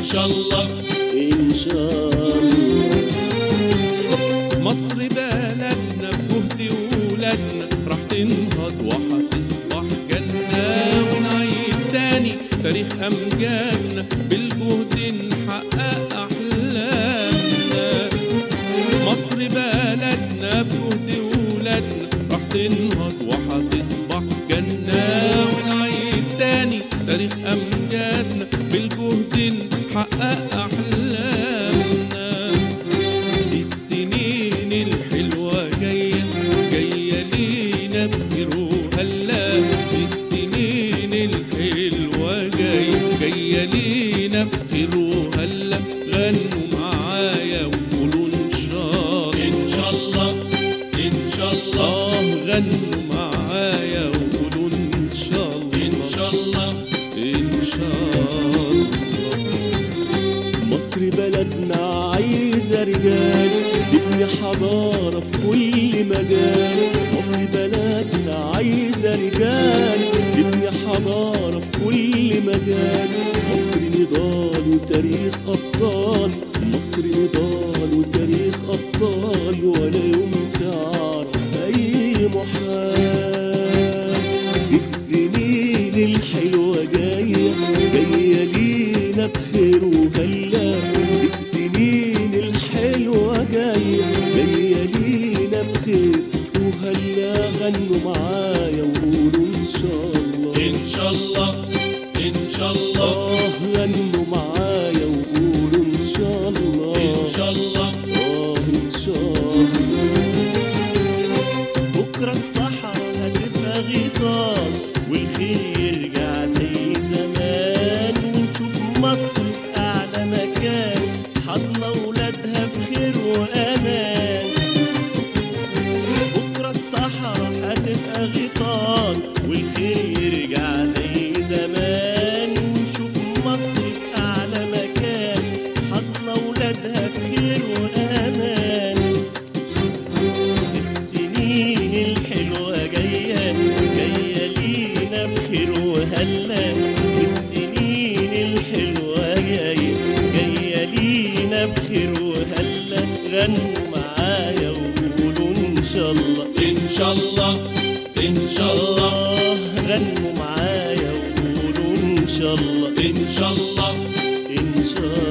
شاء الله إن شاء الله مصر بلدنا بجهد ولادنا راح تنهض وهتصبح جنة ونعيد تاني تاريخ أمجادنا بالجهد نحقق أحلامنا مصر بلدنا بجهد ولادنا راح تنهض وهتصبح جنة ونعيد تاني تاريخ أمجادنا بالجهد نحقق أحلامنا دي السنين الحلوة جاية جاية لينا بخير وهلا دي السنين الحلوة جاية جاية لينا بخير وهلا غنوا معايا وقولوا إن شاء الله إن شاء الله إن شاء الله آه غنوا معايا وقولوا إن شاء الله إن شاء الله إن شاء الله مصر بلدنا عايزة رجال تبني حضارة في كل مجال مصر بلدنا عايزة رجال تبني حضارة في كل مجال مصر نضال وتاريخ أبطال مصر نضال وتاريخ أبطال ولا يوم تعرف أي محال السنين الحلوة جاية جاية لينا بخير وهلا السنين الحلوة جاية جاية لينا بخير وهلا غنوا معايا وقولوا إن شاء الله إن شاء الله إن شاء الله آه غنوا معايا وقولوا إن شاء الله إن شاء الله آه إن شاء الله بكرة الصحراء هتبقى غيطان والخير يرجع زي زمان ونشوف مصر في أعلى مكان حضنا ولادها في خير وأمان بكرة الصحراء هتبقى غيطان والخير يرجع زي زمان ونشوف مصر في أعلى مكان حضنا ولادها في خير وأمان السنين الحلوة جاية جاية لينا بخير وهلا السنين الحلوة جاية جاية لينا بخير وهلا غنوا معايا وقولوا إن شاء الله إن شاء الله إن شاء الله الله غنوا معايا وقولوا إن شاء الله إن شاء الله إن شاء